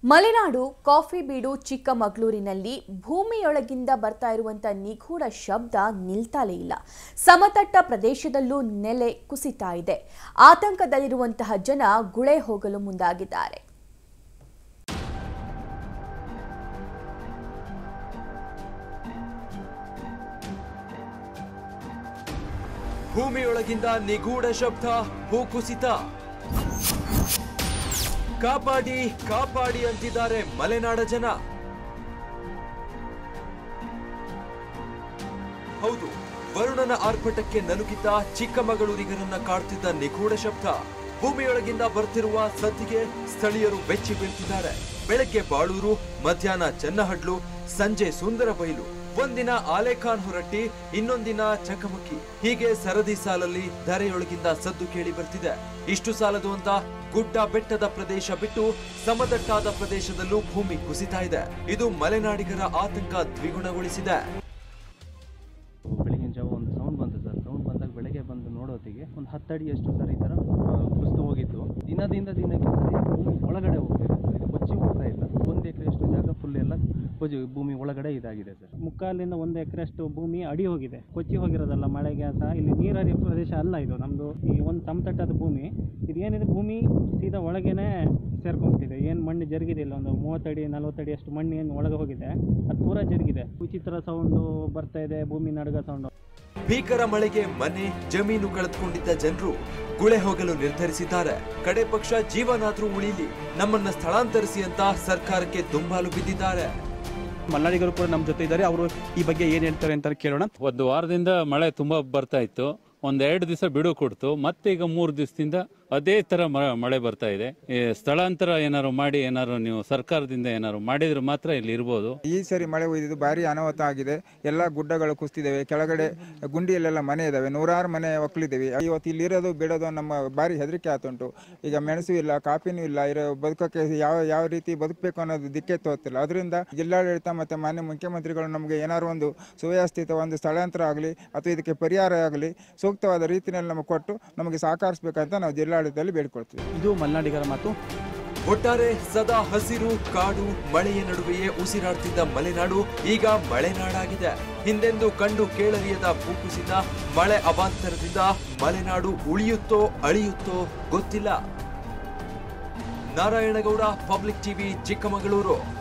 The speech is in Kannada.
ಮಲೆನಾಡು ಕಾಫಿ ಬೀಡು ಚಿಕ್ಕಮಗಳೂರಿನಲ್ಲಿ ಭೂಮಿಯೊಳಗಿಂದ ಬರ್ತಾ ಇರುವಂತ ನಿಗೂಢ ಶಬ್ದ ನಿಲ್ತಾಲೇ ಇಲ್ಲ ಸಮತಟ್ಟ ಪ್ರದೇಶದಲ್ಲೂ ನೆಲೆ ಕುಸಿತಾ ಇದೆ ಆತಂಕದಲ್ಲಿರುವಂತಹ ಜನ ಗುಳೆ ಹೋಗಲು ಮುಂದಾಗಿದ್ದಾರೆ ಭೂಮಿಯೊಳಗಿಂದ ನಿಗೂಢ ಶಬ್ದ ಭೂಕುಸಿತ ಕಾಪಾಡಿ ಕಾಪಾಡಿ ಅಂತಿದ್ದಾರೆ ಮಲೆನಾಡ ಜನ ಹೌದು ವರುಣನ ಆರ್ಭಟಕ್ಕೆ ನಲುಗಿದ್ದ ಚಿಕ್ಕಮಗಳೂರಿಗರನ್ನ ಕಾಡ್ತಿದ್ದ ನಿಗೂಢ ಶಬ್ದ ಭೂಮಿಯೊಳಗಿಂದ ಬರ್ತಿರುವ ಸದ್ದಿಗೆ ಸ್ಥಳೀಯರು ಬೆಚ್ಚಿ ಬೀಳ್ತಿದ್ದಾರೆ ಬೆಳಗ್ಗೆ ಬಾಳೂರು ಮಧ್ಯಾಹ್ನ ಚೆನ್ನಹಡ್ಲು ಸಂಜೆ ಸುಂದರ ಬೈಲು ಒಂದಿನ ಆಲೇಖಾನ್ ಹೊರಟ್ಟಿ ಇನ್ನೊಂದಿನ ಚಕಮಕಿ ಹೀಗೆ ಸರದಿ ಸಾಲಲ್ಲಿ ಧರೆಯೊಳಗಿಂದ ಸದ್ದು ಕೇಳಿ ಬರ್ತಿದೆ ಇಷ್ಟು ಸಾಲದು ಅಂತ ಗುಡ್ಡ ಬೆಟ್ಟದ ಪ್ರದೇಶ ಬಿಟ್ಟು ಸಮತಟ್ಟಾದ ಪ್ರದೇಶದಲ್ಲೂ ಭೂಮಿ ಕುಸಿತಾ ಇದೆ ಇದು ಮಲೆನಾಡಿಗರ ಆತಂಕ ದ್ವಿಗುಣಗೊಳಿಸಿದೆ ಬೆಳಗಿನ ಜಾವ ಒಂದು ಸೌಂಡ್ ಬಂತು ಸರ್ ಸೌಂಡ್ ಬಂದಾಗ ಬೆಳಗ್ಗೆ ಬಂದು ನೋಡೋತ್ತಿಗೆ ಒಂದು ಹತ್ತಡಿಯಷ್ಟು ಸರ್ ಈ ಥರ ಆ, ಕುಸಿದು ಹೋಗಿತ್ತು ದಿನದಿಂದ ದಿನಕ್ಕೆ ಸರ್ ಇದು ಭೂಮಿ ಒಳಗಡೆ ಹೋಗ್ತಿದೆ ಸರ್ ಇದು ಕೊಚ್ಚಿ ಹೋಗ್ತಾ ಇಲ್ಲ ಒಂದು ಎಕರೆಯಷ್ಟು ಜಾಗ ಫುಲ್ ಎಲ್ಲ ಕೊಚ್ಚಿ ಭೂಮಿ ಒಳಗಡೆ ಇದಾಗಿದೆ ಸರ್ ಮುಕ್ಕಾಲಿಂದ ಒಂದು ಎಕರೆಷ್ಟು ಭೂಮಿ ಅಡಿ ಹೋಗಿದೆ ಕೊಚ್ಚಿ ಹೋಗಿರೋದಲ್ಲ ಮಳೆಗೆ ಸಹ ಇಲ್ಲಿ ನೀರಾವರಿ ಪ್ರದೇಶ ಅಲ್ಲ ಇದು ನಮ್ಮದು ಈ ಒಂದು ಸಮತಟ್ಟಾದ ಭೂಮಿ ಇದು ಏನಿದೆ ಭೂಮಿ ಸೀದಾ ಒಳಗೇನೆ ಸೇರ್ಕೊಂಡ್ಬಿಟ್ಟಿದೆ ಏನು ಮಣ್ಣು ಜರುಗಿದೆ ಒಂದು ಮೂವತ್ತಡಿ ನಲ್ವತ್ತಡಿ ಅಷ್ಟು ಮಣ್ಣು ಏನು ಒಳಗೆ ಹೋಗಿದೆ ಅದು ಪೂರಾ ಜರುಗಿದೆ ವಿಚಿತ್ರ ಸೌಂಡು ಬರ್ತಾ ಇದೆ ಭೂಮಿ ನಡುಗ ಸೌಂಡು ಭೀಕರ ಮಳೆಗೆ ಮನೆ ಜಮೀನು ಕಳೆದುಕೊಂಡಿದ್ದ ಜನರು ಗುಳೆ ಹೋಗಲು ನಿರ್ಧರಿಸಿದ್ದಾರೆ ಕಡೆ ಪಕ್ಷ ಜೀವನಾದ್ರೂ ಉಳಿಲಿ ನಮ್ಮನ್ನ ಸ್ಥಳಾಂತರಿಸಿ ಅಂತ ಸರ್ಕಾರಕ್ಕೆ ದುಂಬಾಲು ಬಿದ್ದಿದ್ದಾರೆ ಮಲ್ನಾಡಿಗರು ಕೂಡ ನಮ್ಮ ಜೊತೆ ಇದ್ದಾರೆ ಅವರು ಈ ಬಗ್ಗೆ ಏನ್ ಹೇಳ್ತಾರೆ ಅಂತ ಕೇಳೋಣ ಒಂದು ವಾರದಿಂದ ಮಳೆ ತುಂಬಾ ಬರ್ತಾ ಇತ್ತು ಒಂದ್ ಎರಡು ದಿವಸ ಬಿಡು ಕೊಡ್ತು ಮತ್ತೆ ಈಗ ಮೂರು ದಿವಸದಿಂದ ಅದೇ ತರ ಮ- ಮಳೆ ಬರ್ತಾ ಇದೆ ಈ ಸ್ಥಳಾಂತರ ಏನಾದ್ರು ಮಾಡಿ ಏನಾದ್ರು ನೀವು ಸರ್ಕಾರದಿಂದ ಏನಾದ್ರು ಮಾಡಿದ್ರೆ ಮಾತ್ರ ಇಲ್ಲಿ ಇರ್ಬೋದು ಈ ಸರಿ ಮಳೆ ಒಯ್ದಿದ್ದು ಭಾರಿ ಅನಾಹುತ ಆಗಿದೆ ಎಲ್ಲ ಗುಡ್ಡಗಳು ಕುಸ್ತಿದ್ದಾವೆ ಕೆಳಗಡೆ ಗುಂಡಿಯಲ್ಲೆಲ್ಲ ಮನೆ ಇದಾವೆ ನೂರಾರು ಮನೆ ಒಕ್ಕಲಿದ್ದೇವೆ ಇವತ್ತು ಇಲ್ಲಿ ಇರೋದು ಬಿಡೋದು ನಮ್ಮ ಭಾರಿ ಹೆದರಿಕೆ ಆತುಂಟು ಈಗ ಮೆಣಸು ಇಲ್ಲ ಕಾಫಿನೂ ಇಲ್ಲ ಇರೋ ಬದುಕೋಕೆ ಯಾವ ಯಾವ ರೀತಿ ಬದುಕಬೇಕು ಅನ್ನೋದು ದಿಕ್ಕೆ ತೋರ್ತಿಲ್ಲ ಅದರಿಂದ ಜಿಲ್ಲಾಡಳಿತ ಮತ್ತೆ ಮಾನ್ಯ ಮುಖ್ಯಮಂತ್ರಿಗಳು ನಮಗೆ ಏನಾದ್ರು ಒಂದು ಸುವ್ಯವಸ್ಥಿತ ಒಂದು ಸ್ಥಳಾಂತರ ಆಗಲಿ ಅಥವಾ ಇದಕ್ಕೆ ಪರಿಹಾರ ಆಗಲಿ ಸೂಕ್ತವಾದ ರೀತಿಯಲ್ಲಿ ನಮಗೆ ಕೊಟ್ಟು ನಮಗೆ ಸಹಕರಿಸಬೇಕಂತ ನಾವು ಜಿಲ್ಲಾಡಳಿತದಲ್ಲಿ ಬೇಡ್ಕೊಳ್ತೀವಿ ಇದು ಮಲ್ನಾಡಿಗರ ಮಾತು ಒಟ್ಟಾರೆ ಸದಾ ಹಸಿರು ಕಾಡು ಮಳೆಯ ನಡುವೆಯೇ ಉಸಿರಾಡ್ತಿದ್ದ ಮಲೆನಾಡು ಈಗ ಮಳೆನಾಡಾಗಿದೆ ಹಿಂದೆಂದು ಕಂಡು ಕೇಳರಿಯದ ಭೂಕುಸಿತ ಮಳೆ ಅವಾಂತರದಿಂದ ಮಲೆನಾಡು ಉಳಿಯುತ್ತೋ ಅಳಿಯುತ್ತೋ ಗೊತ್ತಿಲ್ಲ ನಾರಾಯಣಗೌಡ ಪಬ್ಲಿಕ್ ಟಿವಿ ಚಿಕ್ಕಮಗಳೂರು